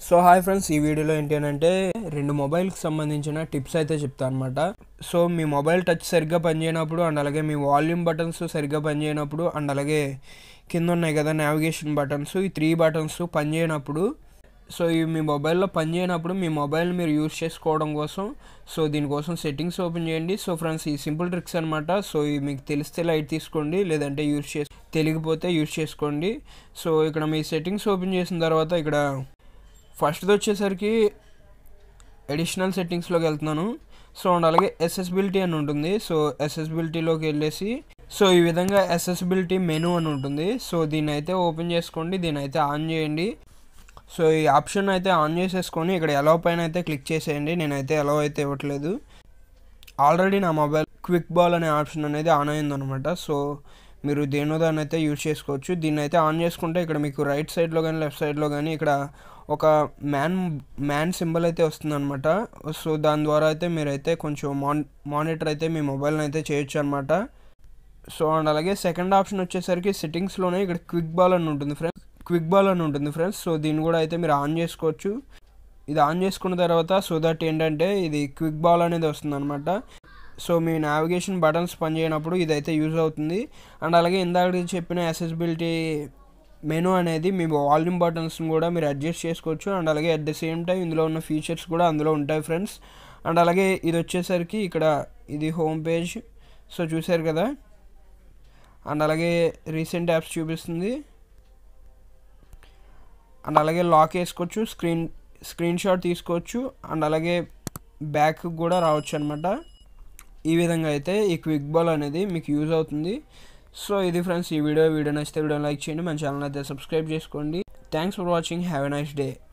so hi friends ఈ వీడియోలో ఏంటి అని అంటే రెండు మొబైల్కి సంబంధించిన టిప్స్ అయితే చెప్తాను అనమాట సో మీ మొబైల్ టచ్ సరిగ్గా పనిచేయనప్పుడు అండ్ అలాగే మీ వాల్యూమ్ బటన్స్ సరిగ్గా పనిచేయనప్పుడు అండ్ అలాగే కింద ఉన్నాయి కదా నావిగేషన్ బటన్స్ ఈ త్రీ బటన్స్ పనిచేయనప్పుడు సో ఇవి మీ మొబైల్లో పనిచేయనప్పుడు మీ మొబైల్ మీరు యూస్ చేసుకోవడం కోసం సో దీనికోసం సెట్టింగ్స్ ఓపెన్ చేయండి సో ఫ్రెండ్స్ ఈ సింపుల్ ట్రిక్స్ అనమాట సో ఇవి మీకు తెలిస్తే లైట్ తీసుకోండి లేదంటే యూస్ చేసి తెలియకపోతే యూస్ చేసుకోండి సో ఇక్కడ మీ సెట్టింగ్స్ ఓపెన్ చేసిన తర్వాత ఇక్కడ ఫస్ట్ది వచ్చేసరికి అడిషనల్ సెట్టింగ్స్లోకి వెళ్తున్నాను సో అండ్ అలాగే ఎస్ఎస్బిలిటీ అని ఉంటుంది సో ఎస్ఎస్బిలిటీలోకి వెళ్ళేసి సో ఈ విధంగా ఎస్ఎస్బిలిటీ మెనూ అని ఉంటుంది సో దీన్ని అయితే ఓపెన్ చేసుకోండి దీన్ని అయితే ఆన్ చేయండి సో ఈ ఆప్షన్ అయితే ఆన్ చేసేసుకొని ఇక్కడ ఎలో పైన అయితే క్లిక్ చేసేయండి నేనైతే ఎలో అయితే ఇవ్వట్లేదు ఆల్రెడీ నా మొబైల్ క్విక్ బాల్ అనే ఆప్షన్ అనేది ఆన్ అయిందనమాట సో మీరు దేనో దాన్ని అయితే యూజ్ చేసుకోవచ్చు దీన్ని అయితే ఆన్ చేసుకుంటే ఇక్కడ మీకు రైట్ సైడ్లో కానీ లెఫ్ట్ సైడ్లో కానీ ఇక్కడ ఒక మ్యాన్ మ్యాన్ సింబల్ అయితే వస్తుందన్నమాట సో దాని ద్వారా అయితే మీరైతే కొంచెం మాన్ మానిటర్ అయితే మీ మొబైల్ని అయితే చేయొచ్చు అనమాట సో అండ్ అలాగే సెకండ్ ఆప్షన్ వచ్చేసరికి సెట్టింగ్స్లోనే ఇక్కడ క్విక్ బాల్ అని ఉంటుంది ఫ్రెండ్స్ క్విక్ బాల్ అని ఉంటుంది ఫ్రెండ్స్ సో దీన్ని కూడా అయితే మీరు ఆన్ చేసుకోవచ్చు ఇది ఆన్ చేసుకున్న తర్వాత సో దట్ ఏంటంటే ఇది క్విక్ బాల్ అనేది వస్తుంది అనమాట సో మీ నావిగేషన్ బటన్స్ పనిచేయనప్పుడు ఇదైతే యూజ్ అవుతుంది అండ్ అలాగే ఇందాక చెప్పిన అసెసిబిలిటీ మెనూ అనేది మీ వాల్యూమ్ బటన్స్ని కూడా మీరు అడ్జస్ట్ చేసుకోవచ్చు అండ్ అలాగే అట్ ద సేమ్ టైం ఇందులో ఉన్న ఫీచర్స్ కూడా అందులో ఉంటాయి ఫ్రెండ్స్ అండ్ అలాగే ఇది వచ్చేసరికి ఇక్కడ ఇది హోమ్ పేజ్ సో చూసారు కదా అండ్ అలాగే రీసెంట్ యాప్స్ చూపిస్తుంది అండ్ అలాగే లాక్ వేసుకోవచ్చు స్క్రీన్ స్క్రీన్ షాట్ తీసుకోవచ్చు అండ్ అలాగే బ్యాక్ కూడా రావచ్చు అనమాట ఈ విధంగా అయితే ఈ క్విక్ బాల్ అనేది మీకు యూజ్ అవుతుంది సో ఇది ఫ్రెండ్స్ ఈ వీడియో వీడియో నచ్చితే వీడియో లైక్ చేయండి మన ఛానల్ అయితే సబ్స్క్రైబ్ చేసుకోండి thanks for watching have a nice day